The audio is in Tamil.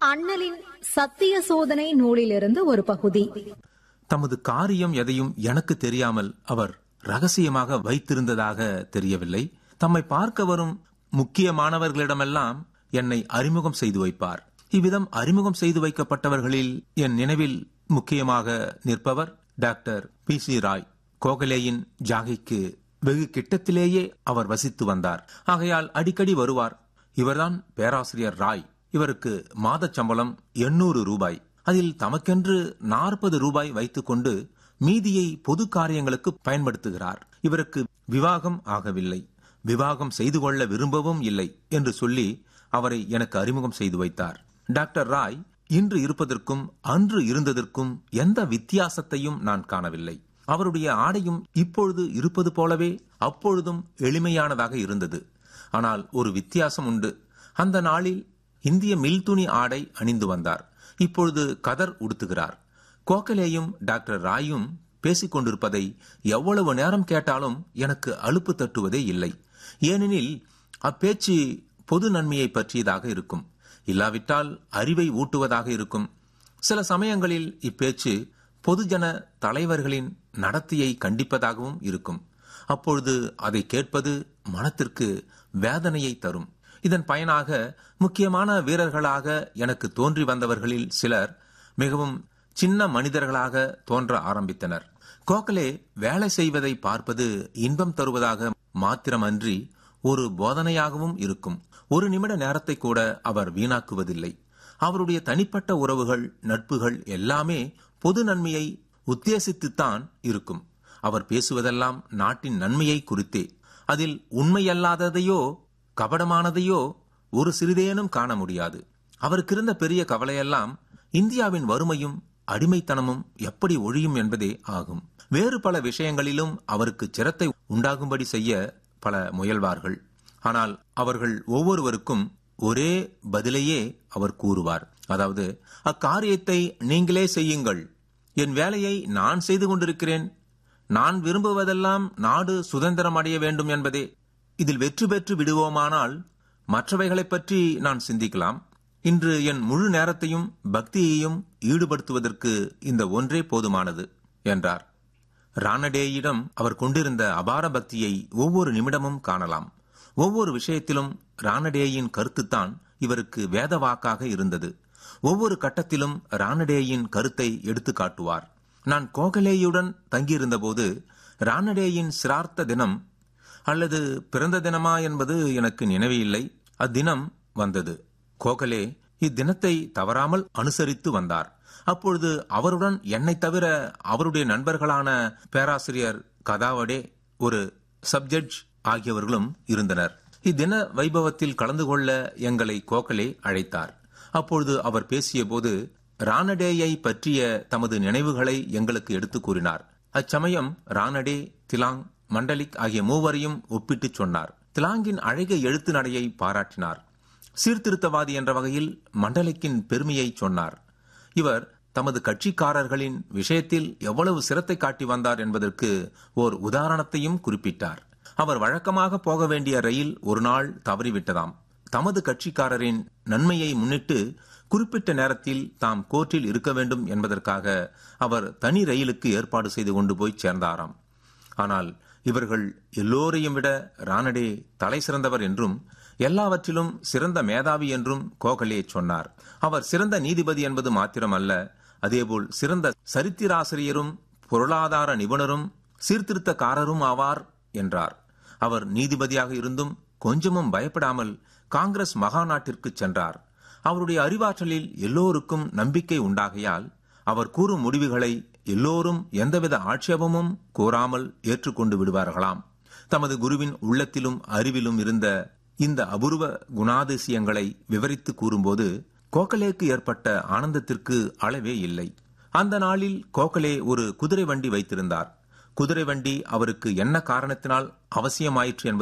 அண்ணலின் சத்திய சோதனை நூலிலிருந்து ஒரு பகுதி தமது காரியம் எதையும் எனக்கு தெரியாமல் அவர் ரகசியமாக வைத்திருந்ததாக தெரியவில்லை தம்மை பார்க்க வரும் முக்கியமானவர்களிடமெல்லாம் என்னை அறிமுகம் செய்து வைப்பார் இவ்விதம் அறிமுகம் செய்து வைக்கப்பட்டவர்களில் என் நினைவில் முக்கியமாக நிற்பவர் டாக்டர் பி சி ராய் கோகலேயின் ஜாகைக்கு வெகு கிட்டத்திலேயே அவர் வசித்து வந்தார் ஆகையால் அடிக்கடி வருவார் இவர்தான் பேராசிரியர் ராய் இவருக்கு மாதச் சம்பளம் எண்ணூறு ரூபாய் அதில் தமக்கென்று நாற்பது ரூபாய் வைத்துக்கொண்டு மீதியை பொது காரியங்களுக்கு பயன்படுத்துகிறார் இவருக்கு விவாகம் ஆகவில்லை விவாகம் செய்து கொள்ள விரும்பவும் இல்லை என்று சொல்லி அவரை எனக்கு அறிமுகம் செய்து வைத்தார் டாக்டர் ராய் இன்று இருப்பதற்கும் அன்று இருந்ததற்கும் எந்த வித்தியாசத்தையும் நான் காணவில்லை அவருடைய ஆடையும் இப்பொழுது இருப்பது போலவே அப்பொழுதும் எளிமையானதாக இருந்தது ஆனால் ஒரு வித்தியாசம் உண்டு அந்த நாளில் இந்திய மில்துணி ஆடை அணிந்து வந்தார் இப்பொழுது கதர் உடுத்துகிறார் கோகலேயும் டாக்டர் ராயும் பேசிக் கொண்டிருப்பதை எவ்வளவு நேரம் கேட்டாலும் எனக்கு அலுப்பு தட்டுவதே இல்லை ஏனெனில் அப்பேச்சு பொது நன்மையை பற்றியதாக இருக்கும் இல்லாவிட்டால் அறிவை ஊட்டுவதாக இருக்கும் சில சமயங்களில் இப்பேச்சு பொதுஜன தலைவர்களின் நடத்தையை கண்டிப்பதாகவும் இருக்கும் அப்பொழுது அதை கேட்பது மனத்திற்கு வேதனையை தரும் இதன் பயனாக முக்கியமான வீரர்களாக எனக்கு தோன்றி வந்தவர்களில் சிலர் மிகவும் சின்ன மனிதர்களாக தோன்ற ஆரம்பித்தனர் கோகலே வேலை செய்வதை பார்ப்பது இன்பம் தருவதாக மாத்திரமன்றி ஒரு போதனையாகவும் இருக்கும் ஒரு நிமிட நேரத்தை கூட அவர் வீணாக்குவதில்லை அவருடைய தனிப்பட்ட உறவுகள் நட்புகள் எல்லாமே பொது நன்மையை உத்தேசித்துத்தான் இருக்கும் அவர் பேசுவதெல்லாம் நாட்டின் நன்மையை குறித்தே அதில் உண்மையல்லாததையோ கபடமானதையோ ஒரு சிறிதேனும் காண முடியாது அவருக்கு இருந்த பெரிய கவலையெல்லாம் இந்தியாவின் வறுமையும் அடிமைத்தனமும் எப்படி ஒழியும் என்பதே ஆகும் வேறு பல விஷயங்களிலும் அவருக்கு சிரத்தை உண்டாகும்படி செய்ய பல முயல்வார்கள் ஆனால் அவர்கள் ஒவ்வொருவருக்கும் ஒரே பதிலையே அவர் கூறுவார் அதாவது அக்காரியத்தை நீங்களே செய்யுங்கள் என் வேலையை நான் செய்து கொண்டிருக்கிறேன் நான் விரும்புவதெல்லாம் நாடு சுதந்திரம் அடைய வேண்டும் என்பதே இதில் வெற்றி பெற்று விடுவோமானால் மற்றவைகளைப் பற்றி நான் சிந்திக்கலாம் இன்று என் முழு நேரத்தையும் பக்தியையும் ஈடுபடுத்துவதற்கு இந்த ஒன்றே போதுமானது என்றார் ராணடேயிடம் அவர் கொண்டிருந்த அபார பக்தியை ஒவ்வொரு நிமிடமும் காணலாம் ஒவ்வொரு விஷயத்திலும் ராணடேயின் கருத்துத்தான் இவருக்கு வேத வாக்காக இருந்தது ஒவ்வொரு கட்டத்திலும் ராணடேயின் கருத்தை எடுத்து காட்டுவார் நான் கோகலேயுடன் தங்கியிருந்தபோது ராணடேயின் சிரார்த்த தினம் அல்லது பிறந்த தினமா என்பது எனக்கு நினைவில்லை அத்தினம் வந்தது கோகலே இத்தினத்தை தவறாமல் அனுசரித்து வந்தார் அப்பொழுது அவருடன் என்னை தவிர அவருடைய நண்பர்களான பேராசிரியர் கதாவடே ஒரு சப்ஜட்ஜ் ஆகியவர்களும் இருந்தனர் இத்தின வைபவத்தில் கலந்து கொள்ள எங்களை கோகலே அழைத்தார் அப்பொழுது அவர் பேசியபோது ராணடேயை பற்றிய தமது நினைவுகளை எங்களுக்கு எடுத்துக் கூறினார் அச்சமயம் ராணடே திலாங் மண்டலிக் ஆகிய மூவரையும் ஒப்பிட்டுச் சொன்னார் திலாங்கின் அழகிய எழுத்து நடையை பாராட்டினார் சீர்திருத்தவாதி என்ற வகையில் மண்டலிக்கின் பெருமையை சொன்னார் இவர் தமது கட்சிக்காரர்களின் விஷயத்தில் எவ்வளவு சிரத்தை காட்டி வந்தார் என்பதற்கு ஓர் உதாரணத்தையும் குறிப்பிட்டார் அவர் வழக்கமாக போக வேண்டிய ரயில் ஒரு நாள் தவறிவிட்டதாம் தமது கட்சிக்காரரின் நன்மையை முன்னிட்டு குறிப்பிட்ட நேரத்தில் தாம் கோர்ட்டில் இருக்க வேண்டும் என்பதற்காக அவர் தனி ரயிலுக்கு ஏற்பாடு செய்து கொண்டு போய் சேர்ந்தாராம் ஆனால் இவர்கள் எல்லோரையும் விட ராணடே தலை சிறந்தவர் என்றும் எல்லாவற்றிலும் சிறந்த மேதாவி என்றும் கோகலே சொன்னார் அவர் சிறந்த நீதிபதி என்பது மாத்திரமல்ல அதேபோல் சிறந்த சரித்திராசிரியரும் பொருளாதார நிபுணரும் சீர்திருத்தக்காரரும் ஆவார் என்றார் அவர் நீதிபதியாக இருந்தும் கொஞ்சமும் பயப்படாமல் காங்கிரஸ் மகாநாட்டிற்கு சென்றார் அவருடைய அறிவாற்றலில் எல்லோருக்கும் நம்பிக்கை உண்டாகையால் அவர் கூறும் முடிவுகளை எல்லோரும் எந்தவித ஆட்சேபமும் கூறாமல் ஏற்றுக்கொண்டு விடுவார்களாம் தமது குருவின் உள்ளத்திலும் அறிவிலும் இருந்த இந்த அபூர்வ குணாதிசயங்களை விவரித்து கூறும்போது கோகலேக்கு ஏற்பட்ட ஆனந்தத்திற்கு அளவே இல்லை அந்த நாளில் கோகலே ஒரு குதிரை வண்டி வைத்திருந்தார் குதிரை வண்டி அவருக்கு என்ன காரணத்தினால் அவசியமாயிற்று என்பது